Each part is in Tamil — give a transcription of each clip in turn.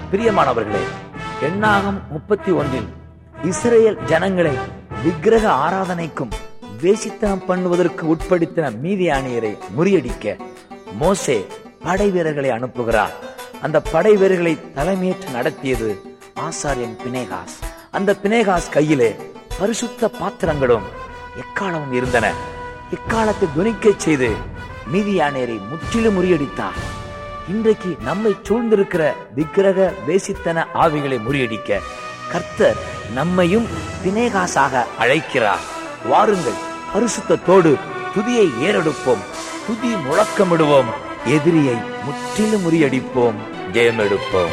பிரியமானவர்களே எண்ணாகம் முப்பத்தி ஒன்றில் இஸ்ரேல் ஜனங்களை விக்கிரக ஆராதனைக்கும் வேசித்தனம் பண்ணுவதற்கு உட்படுத்தின மீதியானியரை முறியடிக்க மோசே படை வீரர்களை அனுப்புகிறார் அந்த படை வீரர்களை தலைமையேற்று நடத்தியது ஆசாரியன் பினேகாஸ் அந்த பினேகாஸ் கையிலே பரிசுத்த பாத்திரங்களும் எக்காலமும் இருந்தன எக்காலத்தை துணிக்கச் செய்து மீதியானியரை முற்றிலும் முறியடித்தார் இன்றைக்கு நம்மை சூழ்ந்திருக்கிற விக்கிரக வேசித்தன ஆவிகளை முறியடிக்க கர்த்தர் நம்மையும் தினேகாசாக அழைக்கிறார் வாருங்கள் பரிசுத்தத்தோடு துதியை ஏறெடுப்போம் துதி முழக்கமிடுவோம் எதிரியை முற்றிலும் முறியடிப்போம் ஜெயமெடுப்போம்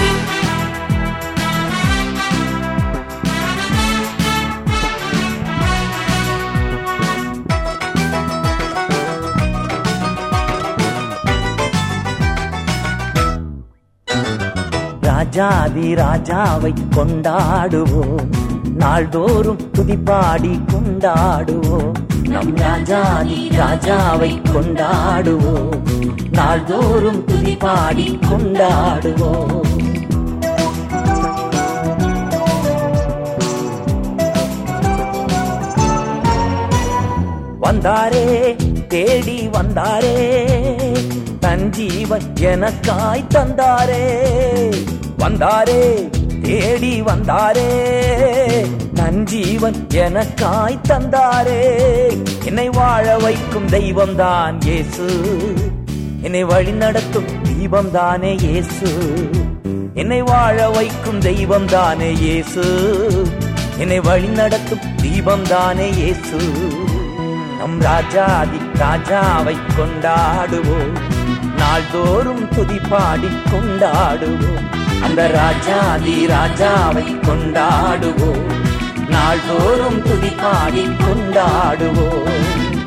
ராஜாதி ராஜாவை கொண்டாடுவோம் நாள்தோறும் துதிப்பாடி கொண்டாடுவோம் நம் ராஜாதி ராஜாவை கொண்டாடுவோம் நாள்தோறும் துதிப்பாடி கொண்டாடுவோம் வந்தாரே தேடி வந்தாரே தன் ஜீவன் எனக்காய் தந்தாரே வந்தாரே தேடி வந்தாரே தன் ஜீவன் எனக்காய் தந்தாரே என்னை வாழ வைக்கும் தெய்வம்தான் இயேசு என்னை வழி நடத்தும் தீபம் தானே இயேசு என்னை வாழ வைக்கும் தெய்வம் தானே இயேசு என்னை வழி நடத்தும் தீபம் தானே இயேசு நம் ராஜாதி ராஜாவை கொண்டாடுவோம் நாள்தோறும் துதி பாடி கொண்டாடுவோம் அந்த ராஜாதி ராஜாவை கொண்டாடுவோம் நாள்தோறும் துதி பாடி கொண்டாடுவோம்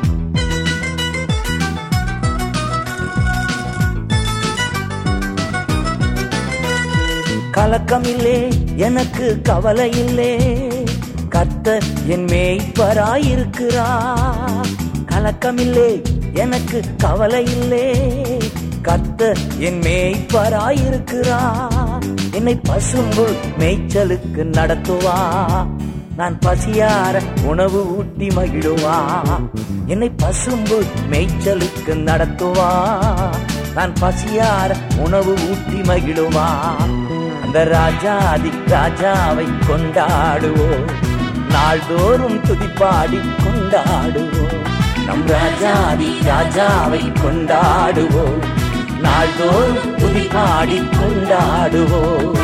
கலக்கமில்லே எனக்கு கவலை இல்லே கர்த்தர் என் மேய்ப்பராயிருக்கிறா கலக்கமில்லே எனக்கு கவலை இல்லே கர்த்தர் என் மேய்ப்பராயிருக்கிறா என்னை பசும்புல் மேய்ச்சலுக்கு நடத்துவா நான் பசியார உணவு ஊட்டி மகிழுவா என்னை பசும்புல் மேய்ச்சலுக்கு நடத்துவா நான் பசியார உணவு ஊட்டி மகிழுவா அந்த ராஜாதி ராஜாவை கொண்டாடுவோம் நாள்தோறும் துதிப்பாடி கொண்டாடுவோம் நம் ராஜாதி ராஜாவை கொண்டாடுவோம் நாள்தோறும் துதிப்பாடி கொண்டாடுவோம்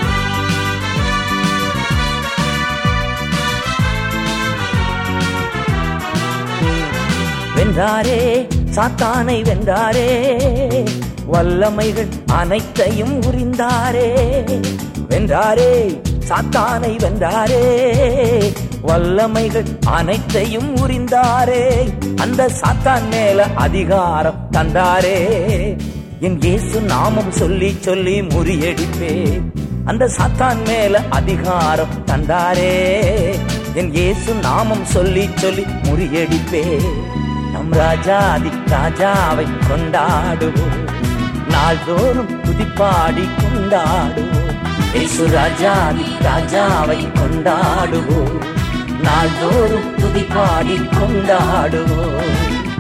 வென்றாரே சாத்தானை வென்றாரே வல்லமைகள் அனைத்தையும் உரிந்தாரே வென்றாரே சாத்தானை வென்றாரே வல்லமைகள் அனைத்தையும் உரிந்தாரே அந்த சாத்தான் மேல அதிகாரம் தந்தாரே என் இயேசு நாமம் சொல்லி சொல்லி முறியடிப்பே அந்த சாத்தான் மேல அதிகாரம் தந்தாரே என் இயேசு நாமம் சொல்லி சொல்லி முறியடிப்பே நம் ராஜாதி ராஜாவை கொண்டாடுவோம் நாள்தோறும் துதிப்பாடி கொண்டாடுவோம் இயேசு ராஜாதி ராஜாவை கொண்டாடுவோம் நாள்தோறும் துதிப்பாடி கொண்டாடுவோம்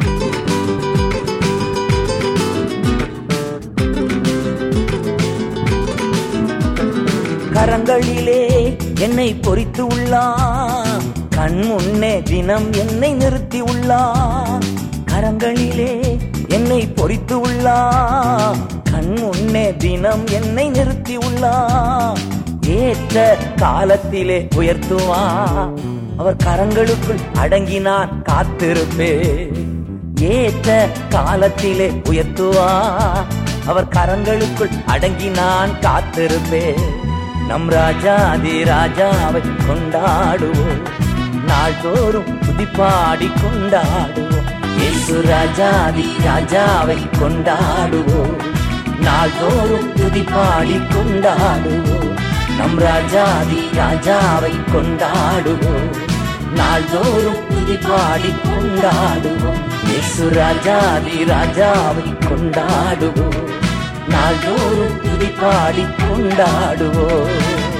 கரங்களிலே என்னை பொறித்து உள்ளான் கண் முன்னே தினம் என்னை நிறுத்தி உள்ளான் கரங்களிலே என்னை பொறித்து உள்ளான் கண் முன்னே தினம் என்னை நிறுத்தி உள்ளான் ஏற்ற காலத்திலே உயர்த்துவா அவர் கரங்களுக்குள் அடங்கி நான் காத்திருப்பேன் ஏற்ற காலத்திலே உயர்த்துவா அவர் கரங்களுக்குள் அடங்கி நான் காத்திருப்பேன் நம் ராஜாதி ராஜாவை கொண்டாடுவோம் நாள்தோறும் துதிப்பாடி கொண்டாடுவோம் இயேசு ராஜாதி ராஜாவை கொண்டாடுவோம் நாள்தோறும் துதிப்பாடி கொண்டாடுவோம் நம் ராஜாதி ராஜாவை கொண்டாடுவோம் நாள்தோறும் துதிப்பாடி கொண்டாடுவோம் இயேசு ராஜாதி ராஜாவை கொண்டாடுவோம் நாள்தோறும் துதி பாடி கொண்டாடுவோம்